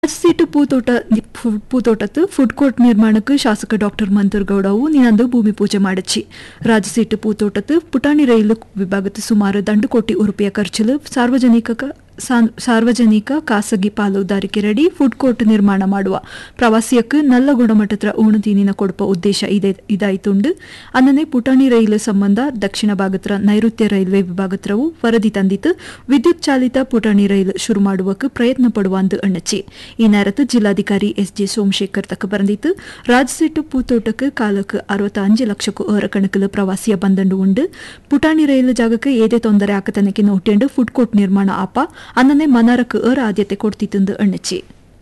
seat ಪೂತೋಟ ಫು- ಪೂತೋಟತ್ತು food court ನಿರ್ಮಾಣಕ್ಕೆ ಶಾಸಕ ಡಾಕ್ಟರ್ ಮಂತರ್ಗೌಡವು ನಿನ್ನಂದು ಭೂಮಿ ಪೂಜೆ ಮಾಡಿಚ್ಚಿ ರಾಜಸೀಟು ಪೂತೋಟತ್ತು ಪುಟಾಣಿ ರೈಲು ವಿಭಾಗದ ಸುಮಾರು ದಂಡು ಕೋಟಿ ರೂಪಾಯಿ ಖರ್ಚಲು ಸಾರ್ವಜನಿಕ ಸಾನ್- ಸಾರ್ವಜನಿಕ ಖಾಸಗಿ ಪಾಲುದಾರಿಕೆರಡಿ ಫುಡ್ ಕೋರ್ಟ್ ನಿರ್ಮಾಣ ಮಾಡುವ ಪ್ರವಾಸಿಯಕ್ಕೆ ನಲ್ಲ ಗುಣಮಟ್ಟದ ಉಣತೀನಿನ ಕೊಡುವ ಉದ್ದೇಶ ಇದೆ ಇದಾಯ್ತುಂಡು ಅನ್ನನೆ ಪುಟಾಣಿ ರೈಲು ಸಂಬಂಧ ದಕ್ಷಿಣ ಭಾಗತ್ರ ನೈಋತ್ಯ ರೈಲ್ವೆ ವಿಭಾಗತ್ರವು ವರದಿ ತಂದಿತ್ತು ವಿದ್ಯುತ್ ಚಾಲಿತ ಪುಟಾಣಿ ರೈಲು ಶುರು ಮಾಡುವಕ್ಕೆ ಪ್ರಯತ್ನ ಪಡುವಂದು ಅಣ್ಣಚ್ಚಿ ಈ நேரத்து ಜಿಲ್ಲಾಧಿಕಾರಿ ಎಸ್ ಜೆ ಸೋಮಶೇಖರ್ ತಕ್ಕ ಬರೆದಿತ್ತು ರಾಜಸೆಟ್ಟು பூத்தோட்டக்கு காலுக்கு அறுபத்தஞ்சு லட்சக்கு ஏற கணக்கில் பிரவாசிய ಬಂದಂಡು ಉಂಡು ಪುಟಾಣಿ ರೈಲು ಜಾಗಕ್ಕೆ ಏದೇ ತೊಂದರೆ ಆಕತನಕ್ಕೆ ನೋಟೆಂಡು ಫುಡ್ ಕೋರ್ಟ್ ನಿರ್ಮಾಣ ಆಪ ಅನ್ನನೆ ಮನಾರಕ್ಕೆ ಏರ ಆದ್ಯತೆ ಕೊಡ್ತಿತ್ತಂದು ಅಣ್ಣಚ್ಚಿ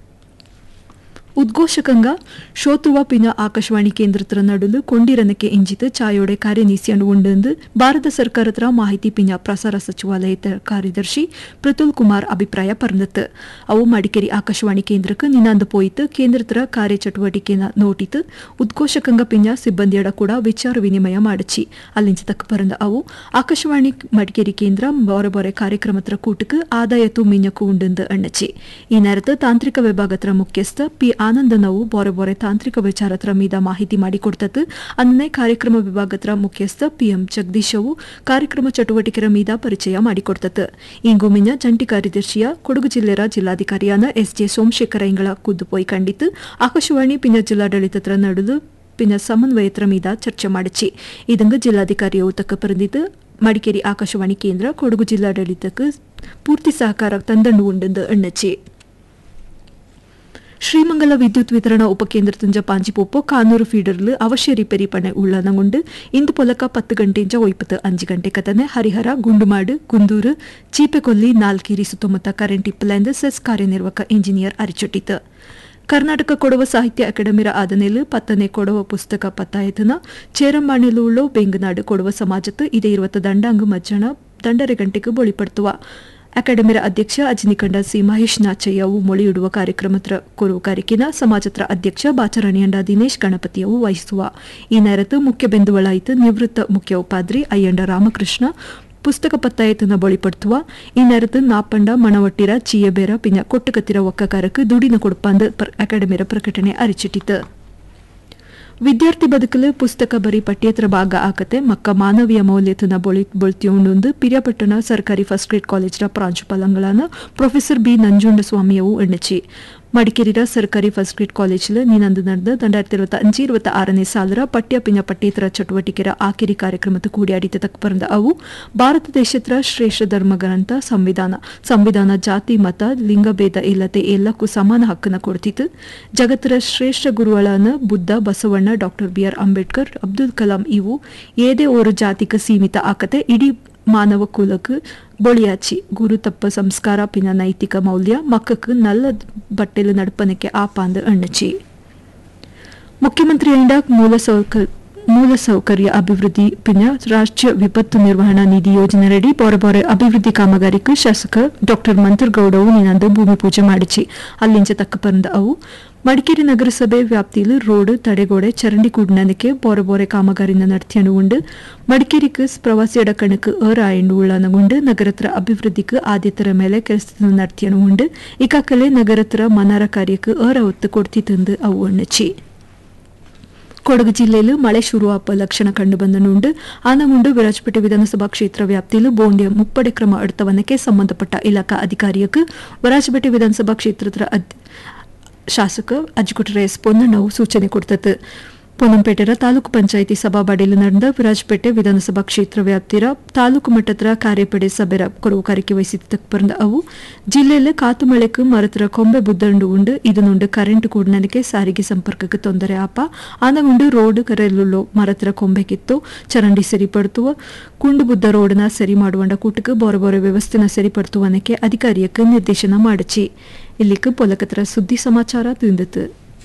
ಉದ್ಘೋಷಕಂಗ ಶೋತೃವ ಪಿನ ಆಕಾಶವಾಣಿ ಕೇಂದ್ರತ್ರ ನಡುಲು ಕೊಂಡಿರನಕ್ಕೆ ಇಂಜಿತು ಚಾಯೋಡೆ ಕಾರ್ಯನೀಸಿಯಂಡು ಉಂಡೆಂದು ಭಾರತ ಸರ್ಕಾರತ್ರ ಮಾಹಿತಿ ಪಿನ ಪ್ರಸಾರ ಸಚಿವಾಲಯದ ಕಾರ್ಯದರ್ಶಿ ಪ್ರತುಲ್ ಕುಮಾರ್ ಅಭಿಪ್ರಾಯ ಪರ್ನತ್ ಅವು ಮಡಿಕೇರಿ ಆಕಾಶವಾಣಿ ಕೇಂದ್ರಕ್ಕೆ ನಿನ್ನಂದು ಪೋಯಿತು ಕೇಂದ್ರತ್ರ ಕಾರ್ಯಚಟುವಟಿಕೆನ ನೋಟಿತು ಉದ್ಘೋಷಕಂಗ ಪಿನ ಸಿಬ್ಬಂದಿಯಡ ಕೂಡ ವಿಚಾರ ವಿನಿಮಯ ಮಾಡಿಚಿ ಅಲ್ಲಿಂಚ ತಕ್ಕ ಪರಂದ ಅವು ಆಕಾಶವಾಣಿ ಮಡಿಕೇರಿ ಕೇಂದ್ರ ಬೊರೆ ಬೊರೆ ಕಾರ್ಯಕ್ರಮತ್ರ ಕೂಟಕ್ಕೆ ಆದಾಯ ತುಮ್ಮಿഞ്ഞಕ್ಕೂ ಉಂಡೆಂದು ಅಣ್ಣಚಿ ಈ நேரத்து ತಾಂತ್ರಿಕ ವಿಭಾಗತ್ರ ಮುಖ್ಯಸ್ಥ ಪಿ ಆನಂದನವು ಬೊರೆ ಬೊರೆ ತಾಂತ್ರಿಕ ವಿಚಾರತ್ರ ಮೀದ ಮಾಹಿತಿ ಮಾಡಿಕೊಡ್ತತ್ತು ಅನ್ನೇ ಕಾರ್ಯಕ್ರಮ ವಿಭಾಗತ್ರ ಮುಖ್ಯಸ್ಥ ಪಿಎಂ ಜಗದೀಶವು ಕಾರ್ಯಕ್ರಮ ಚಟುವಟಿಕೆರ ಮೀದ ಪರಿಚಯ ಮಾಡಿಕೊಡ್ತತ್ತು ಇಂಗೊಮಿನ ಜಂಟಿ ಕಾರ್ಯದರ್ಶಿಯ ಕೊಡಗು ಜಿಲ್ಲೆಯ ಜಿಲ್ಲಾಧಿಕಾರಿಯಾನ ಎಸ್ ಜೆ ಸೋಮಶೇಖರ ಇಂಗಳ ಖುದ್ದು ಪೋಯಿ ಕಂಡಿತ್ತು ಆಕಾಶವಾಣಿ ಪಿನ ಜಿಲ್ಲಾಡಳಿತತ್ರ ನಡುಲು ಪಿನ ಸಮನ್ವಯತ್ರ ಮೀದ ಚರ್ಚೆ ಮಾಡಿಚಿ ಇದಂಗ ಜಿಲ್ಲಾಧಿಕಾರಿಯವು ತಕ್ಕ ಪರಂದಿದ್ದು ಮಡಿಕೇರಿ ಆಕಾಶವಾಣಿ ಕೇಂದ್ರ ಕೊಡಗು ಜಿಲ್ಲಾಡಳಿತಕ್ಕೆ ಪೂರ್ತಿ ಸಹಕಾರ ತಂದಂಡು ಉಂಡೆಂದು ಎಣ್ಣಚ್ಚಿ ಶ್ರೀಮಂಗಲ ವಿದ್ಯುತ್ ವಿತರಣಾ ಉಪಕೇಂದ್ರ ತುಂಜ ಪಾಂಜಿಪೋಪ್ಪು ಕಾನೂರು ಫೀಡರ್ಲು ಅವಶ್ಯ ರಿಪೇರಿ ಪಣೆ ಉಳ್ಳನಗೊಂಡು ಇಂದು ಪೊಲಕ ಪತ್ತು ಗಂಟೆಂಜ ಒಯ್ಪತ್ತು ಅಂಜು ಗಂಟೆ ಕತನೆ ಹರಿಹರ ಗುಂಡುಮಾಡು ಕುಂದೂರು ಚೀಪೆಕೊಲ್ಲಿ ನಾಲ್ಕೇರಿ ಸುತ್ತಮುತ್ತ ಕರೆಂಟ್ ಇಪ್ಪಲೆಂದು ಸೆಸ್ ಕಾರ್ಯನಿರ್ವಾಹಕ ಇಂಜಿನಿಯರ್ ಅರಿಚೊಟ್ಟಿತು ಕರ್ನಾಟಕ ಕೊಡವ ಸಾಹಿತ್ಯ ಅಕಾಡೆಮಿರ ಆದನೆಲು ಪತ್ತನೆ ಕೊಡವ ಪುಸ್ತಕ ಪತ್ತಾಯತನ ಚೇರಂಬಾಣೆಲು ಬೆಂಗನಾಡು ಕೊಡವ ಸಮಾಜತ್ತು ಇದೇ ಇರುವತ್ತ ದಂಡಾಂಗು ಮಜ್ಜನ ದಂಡರೆ ಗಂಟೆಗೆ ಬೊಳಿಪಡ್ತುವ ಅಕಾಡೆಮಿರ ಅಧ್ಯಕ್ಷ ಅಜನಿಕಂಡ ಸಿ ಮಹೇಶ್ ನಾಚಯ್ಯವು ಮೊಳೆಯಿಡುವ ಕಾರ್ಯಕ್ರಮತ್ರ ಕೊರುವುಗಾರಿಕೆನ ಸಮಾಜತ್ರ ಅಧ್ಯಕ್ಷ ಬಾಚರಣಿಯಂಡ ದಿನೇಶ್ ಗಣಪತಿಯವು ವಹಿಸುವ ಈ ನೇರತ್ತು ಮುಖ್ಯ ಬೆಂದುವಳಾಯಿತು ನಿವೃತ್ತ ಮುಖ್ಯ ಉಪಾದ್ರಿ ಅಯ್ಯಂಡ ರಾಮಕೃಷ್ಣ ಪುಸ್ತಕ ಪತ್ತಾಯತನ ಬಳಿಪಡ್ತುವ ಈ நேரத்து ನಾಪಂಡ ಮಣವಟ್ಟಿರ ಚೀಯಬೇರ ಪಿನ ಕೊಟ್ಟಕತ್ತಿರ ಒಕ್ಕಕಾರಕ್ಕೆ ದುಡಿನ ಕೊಡುಪಂದು ಅಕಾಡೆಮಿರ ಪ್ರಕಟಣೆ ಅರಿಚಿಟ್ಟಿತು ವಿದ್ಯಾರ್ಥಿ ಬದುಕಲು ಪುಸ್ತಕ ಬರೀ ಪಠ್ಯೇತರ ಭಾಗ ಆಕತೆ ಮಕ್ಕ ಮಾನವೀಯ ಮೌಲ್ಯತನ ಬೊಳಿ ಬೊಳ್ತಿಯುಂಡು ಪಿರಿಯಾಪಟ್ಟಣ ಸರ್ಕಾರಿ ಫಸ್ಟ್ ಗ್ರೇಡ್ ಕಾಲೇಜ್ನ ಪ್ರಾಂಶುಪಾಲಂಗಳಾನ ಪ್ರೊಫೆಸರ್ ಬಿ ನಂಜುಂಡಸ್ವಾಮಿಯವು ಎಣ್ಣಚಿ ಮಡಿಕೇರಿರ ಸರ್ಕಾರಿ ಫಸ್ಟ್ ಗ್ರೇಡ್ ಕಾಲೇಜ್ಲು ನೀನಂದು ನಡೆದ ದಂಡಾಯಿರത്തി ഇരുപത്തി അഞ്ച് ഇരുപത്തി ಆರನೇ ಸಾಲರ ಪಠ್ಯ ಪಿನ ಪಠ್ಯೇತರ ಚಟುವಟಿಕೆರ ಆಕಿರಿ ಕಾರ್ಯಕ್ರಮದ ಕೂಡಿಯಾಡಿತ ತಕ್ಕ ಪರಂದ ಅವು ಭಾರತ ದೇಶತ್ರ ಶ್ರೇಷ್ಠ ಧರ್ಮ ಗ್ರಂಥ ಸಂವಿಧಾನ ಸಂವಿಧಾನ ಜಾತಿ ಮತ ಲಿಂಗಭೇದ ಇಲ್ಲದೆ ಎಲ್ಲಕ್ಕೂ ಸಮಾನ ಹಕ್ಕನ್ನ ಕೊಡ್ತಿತ್ತು ಜಗತ್ತರ ಶ್ರೇಷ್ಠ ಗುರುಗಳಾನ Buddha Basavanna doctor B R Ambedkar Abdul Kalam ಇವು ಏದೇ ಓರು ಜಾತಿಕ ಸೀಮಿತ ಆಕತೆ ಇಡೀ ಮಾನವ ಕುಲಕ್ಕೆ ಬೊಳಿಯಾಚಿ ಗುರು ತಪ್ಪ ಸಂಸ್ಕಾರ ಪಿನ ನೈತಿಕ ಮೌಲ್ಯ ಮಕ್ಕಕ್ಕೆ ನಲ್ಲ ಬಟ್ಟೆಲು ನಡ್ಪನಕ್ಕೆ ಆಪಾಂದ ಅಣ್ಣಚಿ ಮುಖ್ಯಮಂತ್ರಿ ಅಂಡ ಮೂಲ ಸೌಕರ್ಯ ಮೂಲ ಸೌಕರ್ಯ ಅಭಿವೃದ್ಧಿ ಪಿನ ರಾಷ್ಟ್ರೀಯ ವಿಪತ್ತು ನಿರ್ವಹಣಾ ನಿಧಿ ಯೋಜನೆಯಡಿ ಬೊರೆ ಅಭಿವೃದ್ಧಿ ಕಾಮಗಾರಿಕೆ ಶಾಸಕ ಡಾಕ್ಟರ್ ಮಂತರ್ಗೌಡವು ನಿನ್ನಂದು ಭೂಮಿ ಪೂಜೆ ಮಾಡಿಚಿ ಅಲ್ಲಿಂಚ ತಕ್ಕ ಪರಂದ ಅವು ಮಡಿಕೇರಿ ನಗರಸಭೆ ವ್ಯಾಪ್ತಿಯಲ್ಲಿ ರೋಡ್ ತಡೆಗೋಡೆ ಚರಂಡಿ ಕೂಡ್ನದಕ್ಕೆ ಬೋರೆ ಬೋರೆ ಕಾಮಗಾರಿನ നടത്തിയാണ് കൊണ്ട് മടിക്കേരിക്ക് പ്രവാസിയുടെ കണക്ക് ഏറായണ്ട് ഉള്ളതുകൊണ്ട് നഗരത്ര അഭിവൃദ്ധിക്ക് ആദ്യത്തര മേലെ ಕೆಲಸ നടത്തിയാണ് കൊണ്ട് ഇക്കാക്കലെ നഗരത്ര മനാര കാര്യക്ക് ഏറെ ഒത്ത് കൊടുത്തിട്ടുണ്ട് അವು ಅಣ್ಣಚಿ ಕೊಡಗು ಜಿಲ್ಲೆಯಲ್ಲಿ ಮಳೆ ಶುರುವಾಪ ಲಕ್ಷಣ ಕಂಡುಬಂದನುಂಡು ಆನಗುಂಡು ವಿರಾಜಪೇಟೆ ವಿಧಾನಸಭಾ ಕ್ಷೇತ್ರ ವ್ಯಾಪ್ತಿಯಲ್ಲಿ ಬೋಂಡಿಯ ಮುಪ್ಪಡೆ ಕ್ರಮ ಅಡ್ತವನಕ್ಕೆ ಸಂಬಂಧಪಟ್ಟ ಇಲಾಖಾ ಅಧಿಕಾರಿಯಕ್ಕೆ ವಿರಾಜಪೇಟೆ ವಿಧಾನಸಭಾ ಕ್ಷೇತ್ರದ ಅದ್- ಶಾಸಕ ಅಜ್ಗುಟ್ರೆ ಎಸ್ ಪೊನ್ನಣ್ಣವು ಸೂಚನೆ ಕೊಡ್ತತ್ತು ಪೊನ್ನಂಪೇಟೆರ ತಾಲೂಕು ಪಂಚಾಯಿತಿ ಸಭಾಬಾಡಿಯಲ್ಲಿ ನಡೆದ ವಿರಾಜಪೇಟೆ ವಿಧಾನಸಭಾ ಕ್ಷೇತ್ರ ವ್ಯಾಪ್ತಿರ ತಾಲೂಕು ಮಟ್ಟದ ಕಾರ್ಯಪಡೆ ಸಭೆರ ಕೊರವುಕಾರಿಕೆ ವಹಿಸಿದ್ದ ಪರಂದ ಅವು ಜಿಲ್ಲೆಯಲ್ಲಿ ಕಾತು ಮಳೆக்கு ಮರತರ ಕೊಂಬೆ ಬುದ್ದಂಡು ಉಂಡು ಇದನ್ನುಂಡು ಕರೆಂಟ್ ಕೂಡನಕ್ಕೆ ಸಾರಿಗೆ ಸಂಪರ್ಕಕ್ಕೆ ತೊಂದರೆ ಆಪ ಆನಗುಂಡು ರೋಡ್ ಕರೆಯಲು ಮರತರ ಕೊಂಬೆ ಕಿತ್ತು ಚರಂಡಿ ಸರಿಪಡ್ತುವ ಕುಂಡು ಬುದ್ಧ ರೋಡ್ನ ಸರಿ ಮಾಡುವಂಡ ಕೂಟಕ್ಕೆ ಬೋರೆ ಬೋರೆ ವ್ಯವಸ್ಥೆನ ಸರಿಪಡ್ತುವನಕ್ಕೆ ಅಧಿಕಾರಿಯಕ್ಕೆ ನಿರ್ದೇಶನ ಮಾಡಿಚಿ ಇಲ್ಲಿಕ್ಕೆ ಪೊಲಕತ್ರ ಸುದ್ದಿ ಸಮಾಚಾರ ತಿಂದಿತು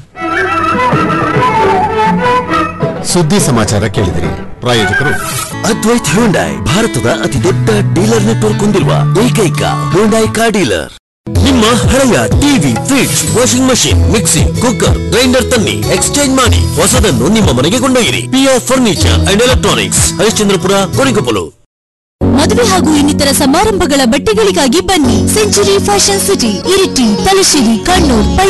ಸುದ್ದಿ ಸಮಾಚಾರ ಕೇಳಿದಿರಿ ಪ್ರಾಯೋಜಕರು ಅದ್ವೈತ್ ಹ್ಯುಂಡೈ ಭಾರತದ ಅತಿ ದೊಡ್ಡ ಡೀಲರ್ ನೆಟ್ವರ್ಕ್ ಹೊಂದಿರುವ ಏಕೈಕ ಹ್ಯುಂಡೈ ಕಾರ್ ಡೀಲರ್ ನಿಮ್ಮ ಹಳೆಯ TV fridge washing machine mixie cooker grinder ತನ್ನಿ ಎಕ್ಸ್ಚೇಂಜ್ ಮಾಡಿ ಹೊಸದನ್ನು ನಿಮ್ಮ ಮನೆಗೆ ಕೊಂಡೊಯ್ಯಿರಿ PR furniture and electronics Harishchandrapura Korigoppalu ಮದುವೆ ಹಾಗೂ ಇನ್ನಿತರ ಸಮಾರಂಭಗಳ ಬಟ್ಟೆಗಳಿಗಾಗಿ ಬನ್ನಿ century fashion city Iritty Thalassery Kannur